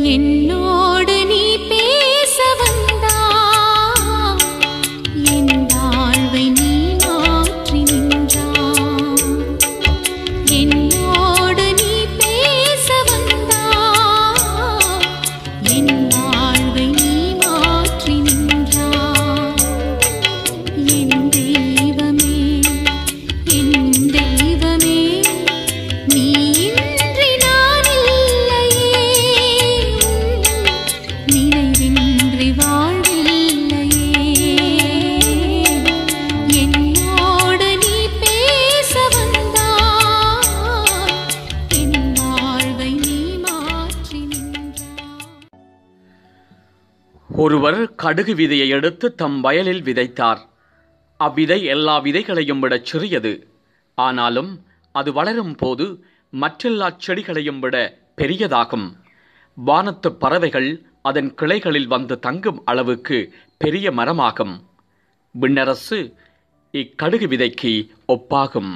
என்னோடு நீ பேச வந்தா என் வாழ்வை நீ மாற்றி நின்றா என்னோடு நீ பேச வந்தா என் வாழ்வை நீ மாற்றி நின்றா என் தெய்வமே என் தெய்வமே நீ இன்றி நான் இல்லையே நினைவின்றி வாழ்வில்லையே என்னோடு நீ பேச வந்தாய் என் வாழ்வை நீ மாற்றி நின்றாய் ஒருவர் கடுகு விதையை எடுத்து தம் வயலில் விதைத்தார் அவ்விதை எல்லா விதைகளையும் விட சிறியது ஆனாலும் அது வளரும் போது மற்றெல்லா செடிகளையும் விட பெரியதாகும் வானத்து பறவைகள் அதன் கிளைகளில் வந்து தங்கும் அளவுக்கு பெரிய மரமாகும் விண்ணரசு இக்கடுகு விதைக்கு ஒப்பாகும்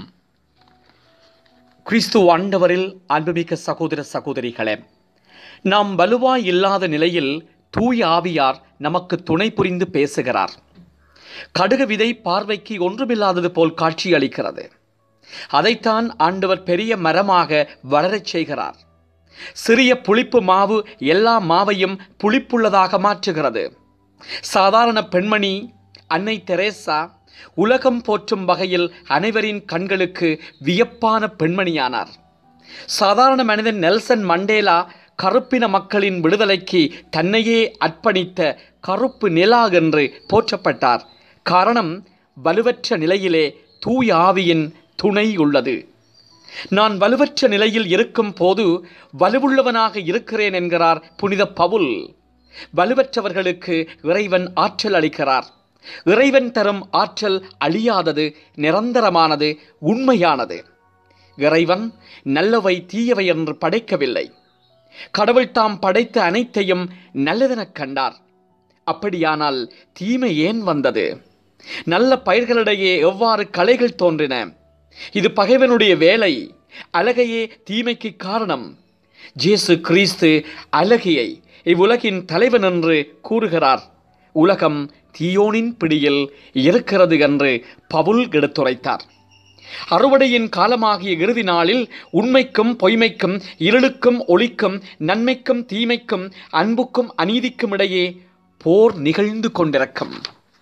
கிறிஸ்து ஆண்டவரில் அன்புமிக்க சகோதர சகோதரிகளே நாம் வலுவாய் இல்லாத நிலையில் தூய ஆவியார் நமக்கு துணை புரிந்து பேசுகிறார் கடுகு விதை பார்வைக்கு ஒன்றுமில்லாதது போல் காட்சியளிக்கிறது அதைத்தான் ஆண்டவர் பெரிய மரமாக வளரச் செய்கிறார் சிறிய புளிப்பு மாவு எல்லா மாவையும் புளிப்புள்ளதாக மாற்றுகிறது சாதாரண பெண்மணி அன்னை தெரேசா உலகம் போற்றும் வகையில் அனைவரின் கண்களுக்கு வியப்பான பெண்மணியானார் சாதாரண மனிதன் நெல்சன் மண்டேலா கருப்பின மக்களின் விடுதலைக்கு தன்னையே அர்ப்பணித்த கருப்பு நிலா என்று போற்றப்பட்டார் காரணம் வலுவற்ற நிலையிலே தூய ஆவியின் துணை உள்ளது நான் வலுவற்ற நிலையில் இருக்கும் போது வலுவுள்ளவனாக இருக்கிறேன் என்கிறார் புனித பவுல் வலுவற்றவர்களுக்கு இறைவன் ஆற்றல் அளிக்கிறார் இறைவன் தரும் ஆற்றல் அழியாதது நிரந்தரமானது உண்மையானது இறைவன் நல்லவை தீயவை என்று படைக்கவில்லை கடவுள் தாம் படைத்த அனைத்தையும் நல்லதெனக் கண்டார் அப்படியானால் தீமை ஏன் வந்தது நல்ல பயிர்களிடையே எவ்வாறு களைகள் தோன்றின இது பகைவனுடைய வேலை அழகையே தீமைக்கு காரணம் ஜேசு கிறிஸ்து அழகியை இவ்வுலகின் தலைவன் என்று கூறுகிறார் உலகம் தீயோனின் பிடியில் இருக்கிறது என்று பவுல் எடுத்துரைத்தார் அறுவடையின் காலமாகிய இறுதி நாளில் உண்மைக்கும் பொய்மைக்கும் இருளுக்கும் ஒளிக்கும் நன்மைக்கும் தீமைக்கும் அன்புக்கும் அநீதிக்கும் இடையே போர் நிகழ்ந்து கொண்டிருக்கும்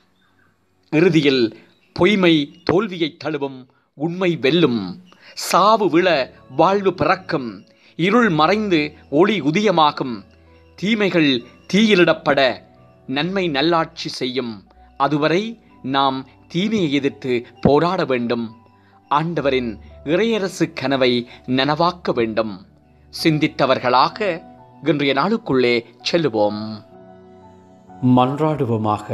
இறுதியில் பொய்மை தோல்வியை தழுவும் உண்மை வெல்லும் சாவு விழ வாழ்வு பிறக்கும் இருள் மறைந்து ஒளி உதயமாகும் தீமைகள் தீயிலிடப்பட நன்மை நல்லாட்சி செய்யும் அதுவரை நாம் தீமையை எதிர்த்து போராட வேண்டும் ஆண்டவரின் இறையரசு கனவை நனவாக்க வேண்டும் சிந்தித்தவர்களாக இன்றைய நாளுக்குள்ளே செல்லுவோம் மன்றாடுவோமாக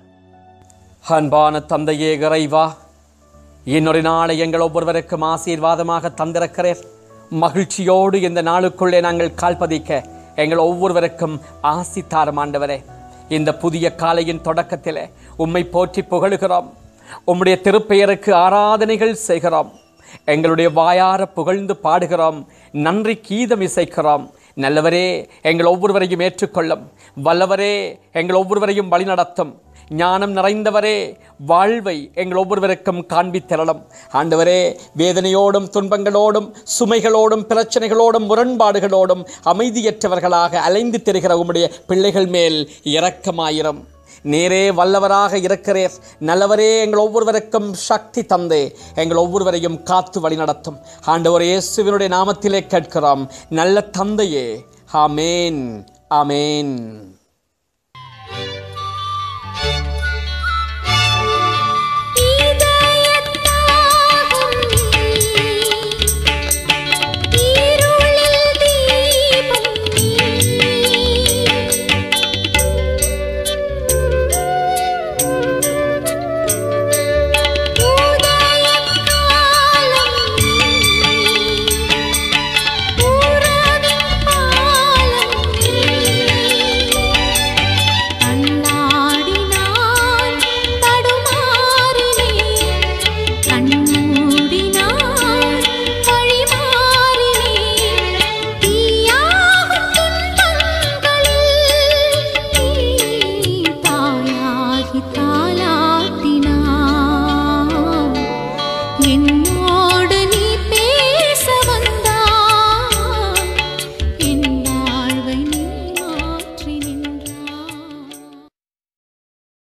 அன்பான தந்தையே இறைவா இன்னொரு நாளை எங்கள் ஒவ்வொருவருக்கும் ஆசீர்வாதமாக தந்திருக்கிறேன் மகிழ்ச்சியோடு இந்த நாளுக்குள்ளே நாங்கள் கால்பதிக்க எங்கள் ஒவ்வொருவருக்கும் ஆசி தாரும் ஆண்டவரே இந்த புதிய காலையின் தொடக்கத்திலே உம்மை போற்றி புகழுகிறோம் உம்முடைய திருப்பெயருக்கு ஆராதனைகள் செய்கிறோம் எங்களுடைய வாயார புகழ்ந்து பாடுகிறோம் நன்றி கீதம் இசைக்கிறோம் நல்லவரே எங்கள் ஒவ்வொருவரையும் ஏற்றுக்கொள்ளும் வல்லவரே எங்கள் ஒவ்வொருவரையும் வழிநடத்தும் ஞானம் நிறைந்தவரே வாழ்வை எங்கள் ஒவ்வொருவருக்கும் காண்பித்தரலும் ஆண்டவரே வேதனையோடும் துன்பங்களோடும் சுமைகளோடும் பிரச்சனைகளோடும் முரண்பாடுகளோடும் அமைதியற்றவர்களாக அலைந்து திரிகிற உம்முடைய பிள்ளைகள் மேல் இரக்கமாயிரும் நேரே வல்லவராக இருக்கிறீர் நல்லவரே எங்கள் ஒவ்வொருவருக்கும் சக்தி தந்தே எங்கள் ஒவ்வொருவரையும் காத்து வழிநடத்தும் ஆண்டவர் இயேசுவினுடைய நாமத்திலே கேட்கிறோம் நல்ல தந்தையே ஆமேன் ஆமேன் இதயத்தாகம் நீ இருளில் தீபம் நீ உதயக்காலம் நீ உறவின் பாலம் நீ என்